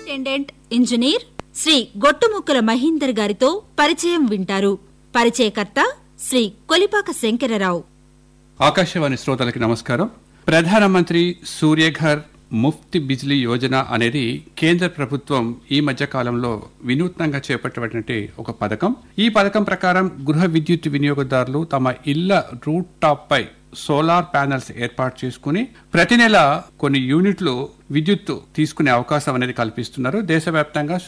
superintendent engineer Shri Gottumukkala Mahinder గారితో పరిచయం వింటారు పరిచయకర్త శ్రీ కొలిపాక శంకరరావు ఆకాశవాణి శ్రోతలకి నమస్కారం ప్రధానమంత్రి సూర్యఘర్ ముఫ్తి బిజ్లీ యోజన అనేది కేంద్ర ప్రభుత్వం ఈ మధ్య కాలంలో వినూత్నంగా చేపట్టినటువంటి ఒక పథకం ఈ పథకం ప్రకారం గృహ విద్యుత్ వినియోగదారులు తమ ఇళ్ల రూట్ టాప్ పై సోలార్ ప్యానెల్స్ ఏర్పాటు చేసుకుని ప్రతి నెల కొన్ని యూనిట్లు విద్యుత్ తీసుకునే అవకాశం అనేది కల్పిస్తున్నారు దేశవ్యాప్తంగా